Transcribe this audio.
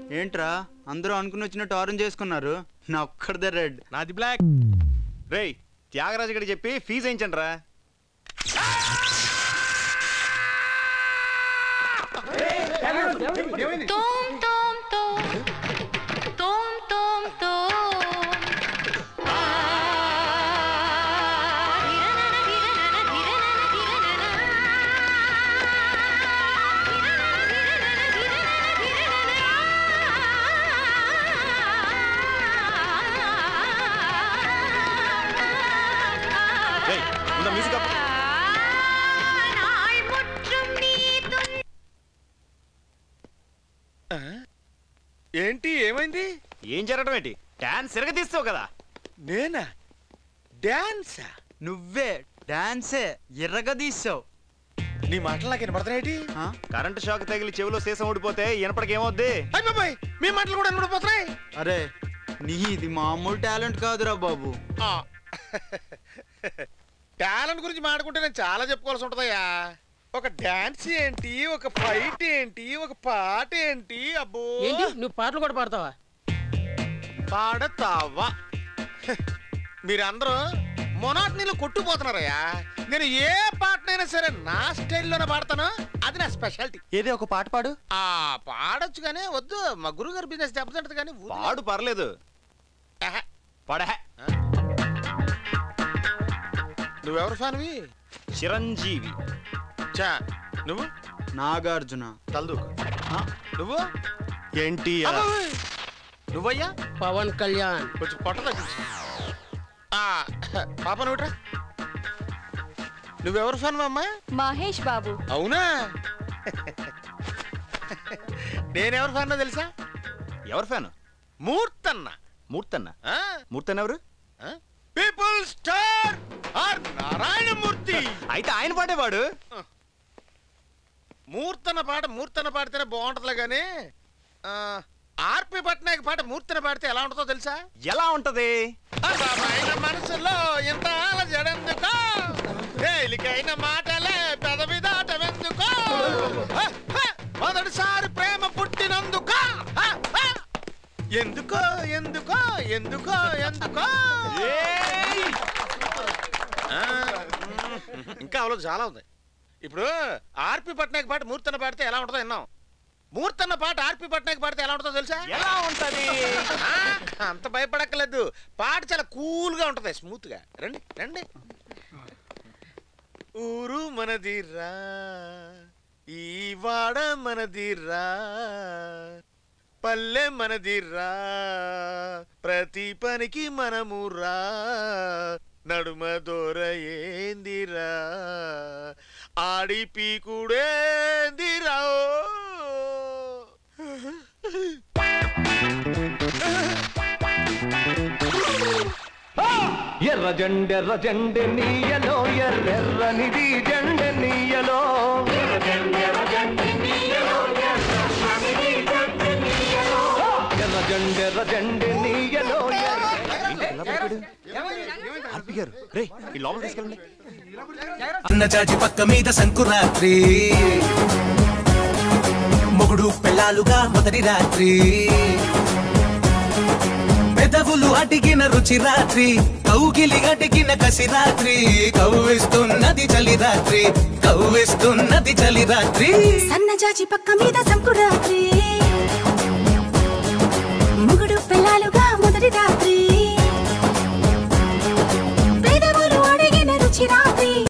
ఏంట్రా అందరూ అనుకుని వచ్చినట్టు ఆరెంజ్ చేసుకున్నారు నా ఒక్కడిదే రెడ్ నాది బ్లాక్ రేయ్ త్యాగరాజు గడికి చెప్పి ఫీజు వేయించండి రా Tom tom tom tom tom tom రేయ్ ముందు మ్యూజిక్ ఆపు. நாள் முற்றும் நீ துன் ఏంటి ఏమైంది ఏం జరగడం ఏంటి డాన్స్ తీస్తావు కదా నేనా డాన్సా నువ్వే డాన్సే ఎర్రగా తీసావు నీ మాటలు నాకు వినపడతాయేటి కరెంట్ షాక్ తగిలి చెవిలో సీసం ఊడిపోతే ఇనపడికి ఏమవుద్ది అయ్య బాబాయ్ మీ మాటలు కూడా వినపడిపోతున్నాయి అరే నీ ఇది మామూలు టాలెంట్ కాదురా బాబు టాలెంట్ గురించి మాట్లాడుకుంటే నేను చాలా చెప్పుకోవాల్సి ఉంటుందయ్యా ఒక డాన్స్ ఏంటి ఒక ఫైట్ ఏంటి ఒక పాట ఏంటి అబ్బో ఏంటి నువ్వు పాటలు కూడా పాడతావా పాడతావా మీరందరూ మొనాట్నీలో కొట్టుపోతున్నారయ్యా నేను ఏ పాటనైనా సరే నా స్టైల్లోనే పాడతాను అది నా స్పెషాలిటీ ఏదే ఒక పాట పాడు ఆ పాడొచ్చు కానీ వద్దు మా గురుగారు బిజినెస్ దెబ్బతింటది కానీ వదిలే. పాడు పర్లేదు ఆహా. పాడ నువ్వెవరు ఫ్యాన్వి చిరంజీవి చా నువ్వు నాగార్జున తలదూకు నువ్వు ఎన్టీఆర్ అబ్బోయ్. నువ్వయ్యా పవన్ కళ్యాణ్ కొంచెం పొట్ట తగ్గించు ఆ, పాప నువ్వుట్రా నువ్వెవరు ఫ్యాన్ అమ్మా మహేష్ బాబు అవునా నేనెవరు ఫ్యాన్ తెలుసా ఎవరు ఫ్యాన్ మూర్తన్న మూర్తన్న మూర్తన్న ఎవరు పీపుల్ స్టార్ ఆర్ నారాయణమూర్తి అయితే ఆయన పాడేవాడు మూర్తన పాట మూర్తన పాడితేనే బాగుంటదిలే గానీ ఆ, ఆర్పి పట్నాయక్ పాట మూర్తన పాడితే ఎలా ఉంటుందో తెలుసా ఎలా ఉంటది ఆయన మనసులో ఇంత జడందుకో తేలికైన మాటలే పెదవి దాటవెందుకో హ, హ, మొదటిసారి ప్రేమ పుట్టినందుక హ, హ. ఎందుకో ఎందుకో ఎందుకో ఎందుకో ఆ, ఇంకా అవలో చాలా ఉంది ఇప్పుడు ఆర్పి పట్నాయక్ పాట మూర్తన్న పాడితే ఎలా ఉంటుందో విన్నాం మూర్తన్న పాట ఆర్పి పట్నాయక్ పాడితే ఎలా ఉంటుందో తెలుసా ఎలా ఉంటది ఆ, అంత భయపడక్కర్లేదు పాట చాలా కూల్ గా ఉంటది స్మూత్ గా రండి రండి ఊరు మనదిరా ఈ వాడ మనదిరా పల్లె మనదిరా ప్రతి పనికి మనమురా నడుమ దొర ఏందిరా ఆడి పీకుడేందిరా ఎర్ర జెండెర్ర జెండె నీయలో ఎర్రెర్రనిది జెండె నీయలో ఎర్ర జెండెర్ర జెండె నీయలో ఆర్పి గారు రే ఈ లోపల తీసుకెళ్ళండి అన్న చాచి పక్క మీద సంకురాత్రి మొగుడు పెళ్ళాలుగా మొదటి రాత్రి పెదవులు అడిగిన రుచి రాత్రి కౌగిలి అడిగిన కసి రాత్రి కవ్విస్తున్నది చలి రాత్రి కవ్విస్తున్నది చలి రాత్రి సన్నజాజి పక్క మీద సంకురాత్రి ముగుడు పిల్లలుగా మొదటి రాత్రి పేదవులు అడిగిన రుచి రాత్రి